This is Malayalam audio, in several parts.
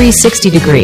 360 degree.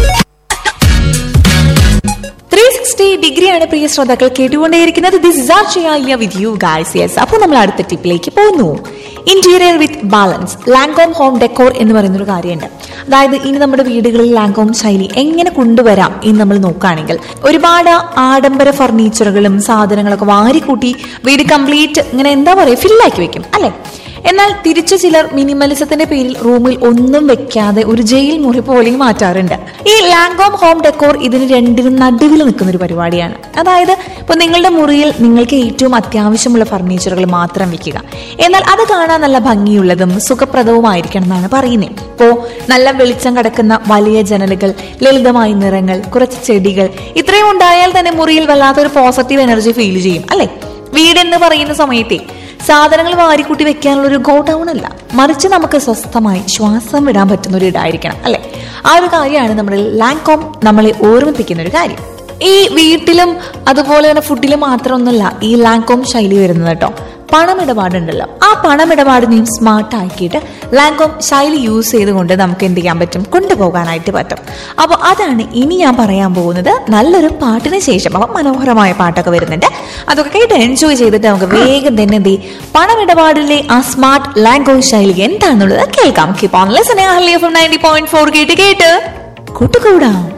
ത്രീ സിക്സ്റ്റി ഡിഗ്രിയാണ് പ്രിയ ശ്രോതാക്കൾ കേട്ടുകൊണ്ടേയിരിക്കുന്നത് ദിസ് ഇസ് ആർച്ചയാലിയ വിത്ത് യു ഗായ്സ് യെസ് അപ്പോൾ നമ്മൾ അടുത്ത ടിപ്പിലേക്ക് പോകുന്നു ഇന്റീരിയർ വിത്ത് ബാലൻസ് ലാങ്കോം ഹോം ഡെക്കോർ എന്ന് പറയുന്ന ഒരു കാര്യമുണ്ട് അതായത് ഇനി നമ്മുടെ വീടുകളിൽ ലാങ്കോം ശൈലി എങ്ങനെ കൊണ്ടുവരാം എന്ന് നമ്മൾ നോക്കുകയാണെങ്കിൽ ഒരുപാട് ആഡംബര ഫർണിച്ചറുകളും സാധനങ്ങളൊക്കെ വാരിക്കൂട്ടി വീട് കംപ്ലീറ്റ് ഇങ്ങനെ എന്താ പറയുക ഫില്ലാക്കി വെക്കും അല്ലെ എന്നാൽ തിരിച്ചു ചിലർ മിനിമലിസത്തിന്റെ പേരിൽ റൂമിൽ ഒന്നും വെക്കാതെ ഒരു ജയിൽ മുറി പോലെയും മാറ്റാറുണ്ട് ഈ ലാങ്കോം ഹോം ഡെക്കോർ ഇതിന് രണ്ടിനും നടുവിൽ നിൽക്കുന്ന ഒരു പരിപാടിയാണ് അതായത് ഇപ്പൊ നിങ്ങളുടെ മുറിയിൽ നിങ്ങൾക്ക് ഏറ്റവും അത്യാവശ്യമുള്ള ഫർണിച്ചറുകൾ മാത്രം വെക്കുക എന്നാൽ അത് കാണാൻ നല്ല ഭംഗിയുള്ളതും സുഖപ്രദവുമായിരിക്കണം എന്നാണ് പറയുന്നത് ഇപ്പോ നല്ല വെളിച്ചം കടക്കുന്ന വലിയ ജനലുകൾ ലളിതമായ നിറങ്ങൾ കുറച്ച് ചെടികൾ ഇത്രയും ഉണ്ടായാൽ തന്നെ മുറിയിൽ വല്ലാത്തൊരു പോസിറ്റീവ് എനർജി ഫീൽ ചെയ്യും അല്ലെ വീടെന്ന് പറയുന്ന സമയത്തെ സാധനങ്ങൾ വാരിക്കൂട്ടി വെക്കാനുള്ള ഒരു ഗോഡൌൺ അല്ല മറിച്ച് നമുക്ക് സ്വസ്ഥമായി ശ്വാസം വിടാൻ പറ്റുന്ന ഒരു ഇടായിരിക്കണം അല്ലെ ആ ഒരു കാര്യമാണ് നമ്മുടെ ലാങ്കോം നമ്മളെ ഓർമ്മിപ്പിക്കുന്ന ഒരു കാര്യം ഈ വീട്ടിലും അതുപോലെ തന്നെ ഫുഡിലും മാത്രമൊന്നുമല്ല ഈ ലാങ്കോം ശൈലി വരുന്നത് കേട്ടോ പണമിടപാടുണ്ടല്ലോ ആ പണമിടപാടിനെയും സ്മാർട്ട് ആക്കിയിട്ട് ലാങ്കോം ശൈലി യൂസ് ചെയ്തുകൊണ്ട് നമുക്ക് എന്ത് ചെയ്യാൻ പറ്റും കൊണ്ടുപോകാനായിട്ട് പറ്റും അപ്പോൾ അതാണ് ഇനി ഞാൻ പറയാൻ പോകുന്നത് നല്ലൊരു പാട്ടിന് ശേഷം അപ്പം മനോഹരമായ പാട്ടൊക്കെ വരുന്നുണ്ട് അതൊക്കെ കേട്ട് എൻജോയ് ചെയ്തിട്ട് നമുക്ക് വേഗം തന്നെ എന്ത് ചെയ്യും പണമിടപാടിലെ ആ സ്മാർട്ട് ലാംഗ്വേജ് ശൈലി എന്താണെന്നുള്ളത് കേൾക്കാം keep on listening Ahalya from ninety point four കേട്ട് കേട്ട് കൂട്ടുകൂടാം